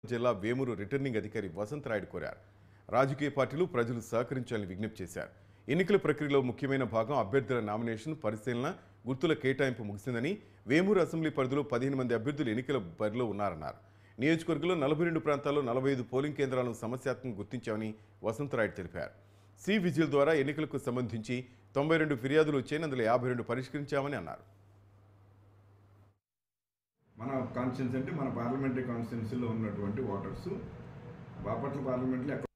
జిల్లా వేమూరు రిటర్నింగ్ అధికారి వసంతరాయుడు కోరారు రాజకీయ పార్టీలు ప్రజలు సహకరించాలని విజ్ఞప్తి చేశారు ఎన్నికల ప్రక్రియలో ముఖ్యమైన భాగం అభ్యర్థుల నామినేషన్ పరిశీలన గుర్తుల కేటాయింపు ముగిసిందని వేమూరు అసెంబ్లీ పరిధిలో పదిహేను మంది అభ్యర్థులు ఎన్నికల బరిలో ఉన్నారన్నారు నియోజకవర్గంలో నలభై రెండు ప్రాంతాల్లో నలభై ఐదు పోలింగ్ కేంద్రాలను సమస్యాత్మకంగా గుర్తించామని వసంతరాయుడు తెలిపారు సి విజిల్ ద్వారా ఎన్నికలకు సంబంధించి తొంభై రెండు ఫిర్యాదులు వచ్చాయని అందులో యాభై రెండు పరిష్కరించామని అన్నారు మన కాన్స్టిట్యున్సీ అంటే మన పార్లమెంటరీ కాన్స్టిట్యున్సీలో ఉన్నటువంటి ఓటర్స్ బాపట్ల పార్లమెంట్లో ఎక్కడ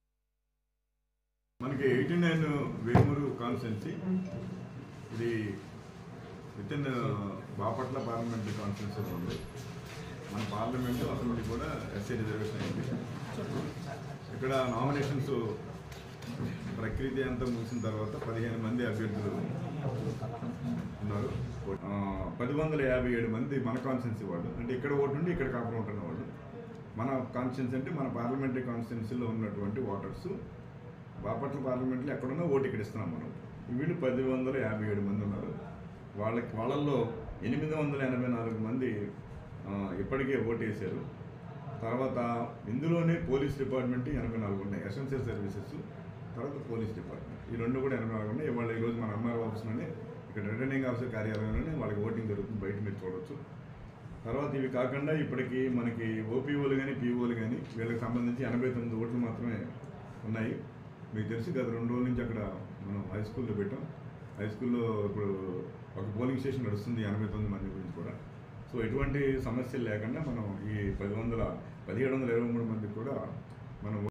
మనకి ఎయిటీ నైన్ వేమూరు కాన్స్టిట్యున్సీ ఇది విత్ ఇన్ బాపట్ల పార్లమెంటరీ కాన్స్టిట్యున్సీలో ఉంది మన పార్లమెంటు అసెంబ్లీ కూడా ఎస్సీ రిజర్వేషన్ అయింది ఇక్కడ నామినేషన్స్ ప్రక్రియ అంతా ముగిసిన తర్వాత పదిహేను మంది అభ్యర్థులు ఉన్నారు ఆ, పది వందల యాభై ఏడు మంది మన కాన్స్టిట్యున్సీ వాళ్ళు అంటే ఇక్కడ ఓటు ఉండి ఇక్కడ కాపురం ఉంటున్న వాళ్ళు మన కాన్స్టిట్యున్సీ అంటే మన పార్లమెంటరీ కాన్స్టిట్యున్సీలో ఉన్నటువంటి ఓటర్స్ బాపట్ల పార్లమెంట్లో ఎక్కడున్నా ఓటు ఇక్కడ ఇస్తున్నాం మనం వీళ్ళు పది వందల యాభై ఏడు మంది ఉన్నారు వాళ్ళకి వాళ్ళల్లో ఎనిమిది వందల ఎనభై నాలుగు మంది ఆ, ఇప్పటికే ఓటు వేశారు తర్వాత ఇందులోనే పోలీస్ డిపార్ట్మెంట్ ఎనభై నాలుగు ఉన్నాయి ఎసెన్షియల్ సర్వీసెస్ తర్వాత పోలీస్ డిపార్ట్మెంట్ ఈ రెండు కూడా ఎనభై నాలుగు ఉన్నాయి ఇవాళ ఈరోజు మన ఎంఆర్ ఆఫీస్లోనే ఇక్కడ రిటర్నింగ్ ఆఫీసర్ కార్యాలయంలోనే వాళ్ళకి ఓటింగ్ జరుగుతుంది బయట మీరు చూడొచ్చు తర్వాత ఇవి కాకుండా ఇప్పటికి మనకి ఓపీఓలు కానీ పీఓలు కానీ వీళ్ళకి సంబంధించి ఎనభై తొమ్మిది ఓట్లు మాత్రమే ఉన్నాయి మీకు తెలిసి గత రెండు రోజుల నుంచి అక్కడ మనం హై స్కూల్లో పెట్టాం హై స్కూల్లో ఇప్పుడు ఒక పోలింగ్ స్టేషన్ నడుస్తుంది ఎనభై తొమ్మిది మంది గురించి కూడా సో ఎటువంటి సమస్యలు లేకుండా మనం ఈ పది వందల పదిహేడు వందల ఇరవై మూడు మందికి కూడా మనం